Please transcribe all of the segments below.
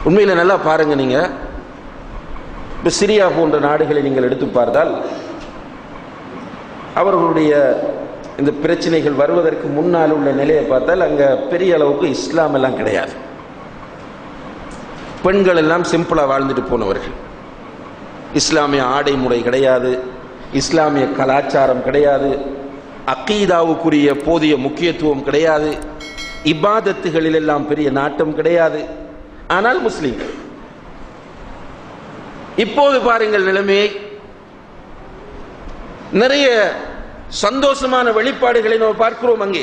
உண்மையில் நல்லா பாருங்க நீங்க இப்போ சிரியா போன்ற நாடுகளை நீங்கள் எடுத்து பார்த்தால் அவர்களுடைய இந்த பிரச்சனைகள் வருவதற்கு முன்னால் உள்ள நிலையை பார்த்தால் அங்கே பெரிய அளவுக்கு இஸ்லாம் எல்லாம் கிடையாது பெண்கள் எல்லாம் சிம்பிளாக வாழ்ந்துட்டு போனவர்கள் இஸ்லாமிய ஆடை முறை கிடையாது இஸ்லாமிய கலாச்சாரம் கிடையாது அக்கீதாவுக்குரிய போதிய முக்கியத்துவம் கிடையாது இபாதத்துகளில் எல்லாம் பெரிய நாட்டம் கிடையாது ஆனால் முஸ்லீம் இப்போது பாருங்கள் நிலைமையை நிறைய சந்தோஷமான வெளிப்பாடுகளை நாம் பார்க்கிறோம் அங்கே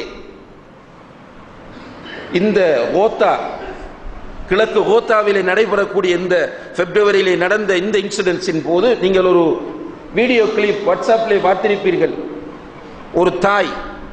இந்த ஓத்தா கிழக்கு ஓத்தாவிலே நடைபெறக்கூடிய இந்த பிப்ரவரியிலே நடந்த இந்த இன்சிடென்ட்ஸின் போது நீங்கள் ஒரு வீடியோ கிளிப் வாட்ஸ்அப்பிலே பார்த்திருப்பீர்கள் ஒரு தாய்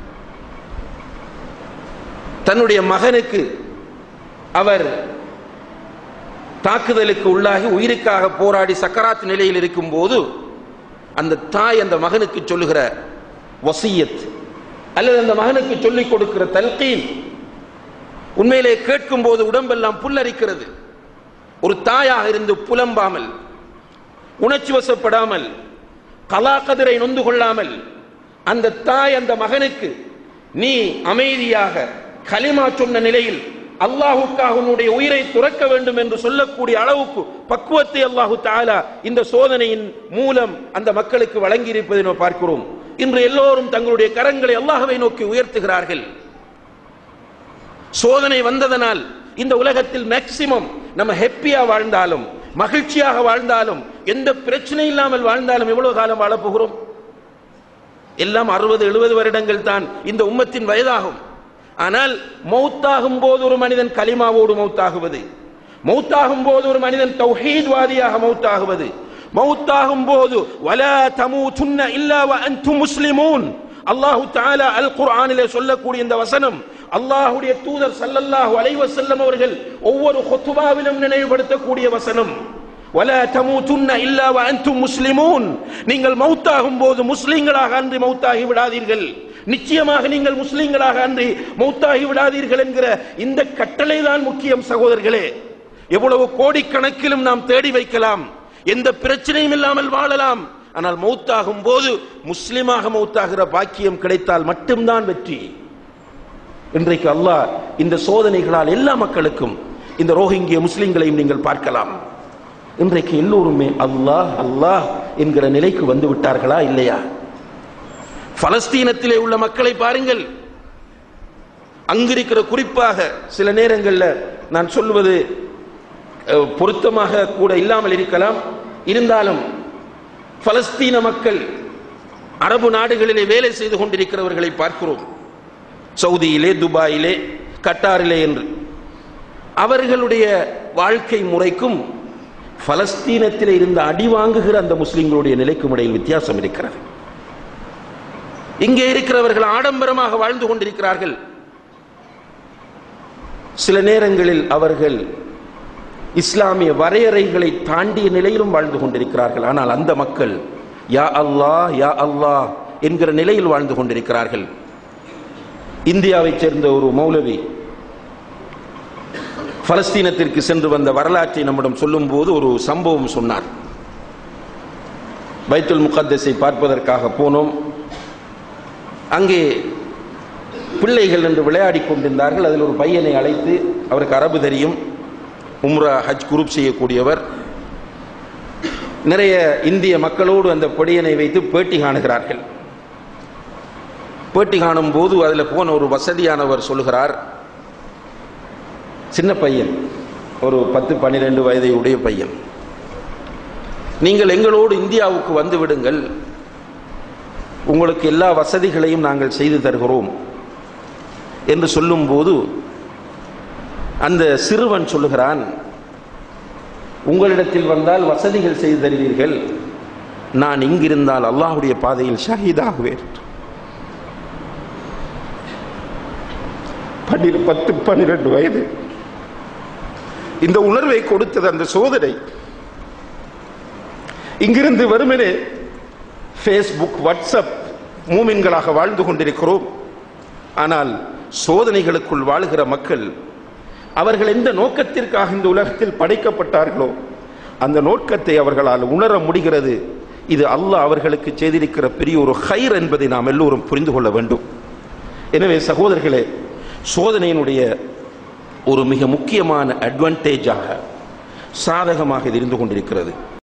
தன்னுடைய மகனுக்கு அவர் தாக்குதலுக்கு உள்ளாகி உயிருக்காக போராடி சக்கராத் நிலையில் இருக்கும் போது அந்த தாய் அந்த மகனுக்கு சொல்லுகிற வசியத் அல்லது அந்த மகனுக்கு சொல்லிக் கொடுக்கிற தல்கீன் உண்மையிலே கேட்கும் போது உடம்பெல்லாம் புல்லரிக்கிறது ஒரு தாயாக இருந்து புலம்பாமல் உணர்ச்சி வசப்படாமல் கலாக்கதிரை நொந்து கொள்ளாமல் அந்த தாய் அந்த மகனுக்கு நீ அமைதியாக களிமா சொன்ன நிலையில் அல்லாஹுக்காக உன்னுடைய உயிரை துறக்க வேண்டும் என்று சொல்லக்கூடிய அளவுக்கு பக்குவத்தை அல்லாஹு தாலா இந்த சோதனையின் மூலம் அந்த மக்களுக்கு வழங்கி இருப்பதை நாம் பார்க்கிறோம் இன்று எல்லோரும் தங்களுடைய கரங்களை அல்லாஹவை நோக்கி உயர்த்துகிறார்கள் சோதனை வந்ததனால் இந்த உலகத்தில் மேக்சிமம் நம்ம ஹெப்பியா வாழ்ந்தாலும் மகிழ்ச்சியாக வாழ்ந்தாலும் எந்த பிரச்சனை இல்லாமல் வாழ்ந்தாலும் எவ்வளவு காலம் வாழப் போகிறோம் எல்லாம் அறுபது எழுபது வருடங்கள் தான் இந்த உம்மத்தின் வயதாகும் ஆனால் மௌத்தாகும் போது ஒரு மனிதன் கலிமாவோடு மௌத்தாகுவது மௌத்தாகும் போது ஒரு மனிதன் தௌஹீத்வாதியாக மௌத்தாகுவது மௌத்தாகும் போது வலா தமூதுன்ன இல்லா வ அன்தும் முஸ்லிமூன் அல்லாஹு தஆலா அல் குர்ஆனிலே சொல்லக்கூடிய இந்த வசனம் அல்லாஹ்வுடைய தூதர் ஸல்லல்லாஹு அலைஹி வஸல்லம் அவர்கள் ஒவ்வொரு குத்துபாவிலும் நினைவுபடுத்தக்கூடிய வசனம் வலா தமூதுன்ன இல்லா வ அன்தும் முஸ்லிமூன் நீங்கள் மௌத்தாகும் போது முஸ்லிம்களாக அன்றி மௌத்தாகி விடாதீர்கள் நிச்சயமாக நீங்கள் முஸ்லிம்களாக அன்றி மௌத்தாகி விடாதீர்கள் என்கிற இந்த கட்டளை தான் முக்கியம் சகோதரர்களே எவ்வளவு கோடிக்கணக்கிலும் நாம் தேடி வைக்கலாம் எந்த பிரச்சனையும் இல்லாமல் வாழலாம் ஆனால் மௌத்தாகும் போது முஸ்லிமாக மௌத்தாகிற பாக்கியம் கிடைத்தால் மட்டும்தான் வெற்றி இன்றைக்கு அல்லாஹ் இந்த சோதனைகளால் எல்லா மக்களுக்கும் இந்த ரோஹிங்கிய முஸ்லிம்களையும் நீங்கள் பார்க்கலாம் இன்றைக்கு எல்லோருமே அல்லாஹ் அல்லாஹ் என்கிற நிலைக்கு வந்து விட்டார்களா இல்லையா பலஸ்தீனத்திலே உள்ள மக்களை பாருங்கள் அங்கிருக்கிற குறிப்பாக சில நேரங்களில் நான் சொல்வது அஹ், பொருத்தமாக கூட இல்லாமல் இருக்கலாம் இருந்தாலும் பலஸ்தீன மக்கள் அரபு நாடுகளிலே வேலை செய்து கொண்டிருக்கிறவர்களை பார்க்கிறோம் சவுதியிலே துபாயிலே கட்டாரிலே என்று அவர்களுடைய வாழ்க்கை முறைக்கும் பலஸ்தீனத்திலே இருந்த அடி வாங்குகிற அந்த முஸ்லிம்களுடைய நிலைக்கும் இடையில் வித்தியாசம் இருக்கிறது இங்கே இருக்கிறவர்கள் ஆடம்பரமாக வாழ்ந்து கொண்டிருக்கிறார்கள் சில நேரங்களில் அவர்கள் இஸ்லாமிய வரையறைகளை தாண்டிய நிலையிலும் வாழ்ந்து கொண்டிருக்கிறார்கள் ஆனால் அந்த மக்கள் யா அல்லாஹ் யா அல்லாஹ் என்கிற நிலையில் வாழ்ந்து கொண்டிருக்கிறார்கள் இந்தியாவைச் சேர்ந்த ஒரு மௌலவி பலஸ்தீனத்திற்கு சென்று வந்த வரலாற்றை நம்மிடம் சொல்லும்போது ஒரு சம்பவம் சொன்னார் பைத்துல் முகத்தஸை பார்ப்பதற்காக போனோம் அங்கே பிள்ளைகள் என்று விளையாடிக் கொண்டிருந்தார்கள் அதில் ஒரு பையனை அழைத்து அவருக்கு அரபு தெரியும் உம்ரா ஹஜ் குரூப் செய்யக்கூடியவர் நிறைய இந்திய மக்களோடு அந்த பொடியனை வைத்து பேட்டி காணுகிறார்கள் பேட்டி காணும் போது அதில் போன ஒரு வசதியானவர் சொல்லுகிறார் சின்ன பையன் ஒரு பத்து பன்னிரெண்டு வயதை உடைய பையன் நீங்கள் எங்களோடு இந்தியாவுக்கு வந்து விடுங்கள் உங்களுக்கு எல்லா வசதிகளையும் நாங்கள் செய்து தருகிறோம் என்று சொல்லும்போது அந்த சிறுவன் சொல்லுகிறான் உங்களிடத்தில் வந்தால் வசதிகள் செய்து தருவீர்கள் நான் இங்கிருந்தால் அல்லாஹ்வுடைய பாதையில் ஷஹீதாகுவேன் பன்னிரு பத்து பன்னிரண்டு வயது இந்த உணர்வை கொடுத்தது அந்த சோதனை இங்கிருந்து வருமனே ஃபேஸ்புக் வாட்ஸ்அப் மூமின்களாக வாழ்ந்து கொண்டிருக்கிறோம் ஆனால் சோதனைகளுக்குள் வாழுகிற மக்கள் அவர்கள் எந்த நோக்கத்திற்காக இந்த உலகத்தில் படைக்கப்பட்டார்களோ அந்த நோக்கத்தை அவர்களால் உணர முடிகிறது இது அல்லாஹ் அவர்களுக்கு செய்திருக்கிற பெரிய ஒரு ஹைர் என்பதை நாம் எல்லோரும் புரிந்து கொள்ள வேண்டும் எனவே சகோதரர்களே சோதனையினுடைய ஒரு மிக முக்கியமான அட்வான்டேஜாக சாதகமாக இது இருந்து கொண்டிருக்கிறது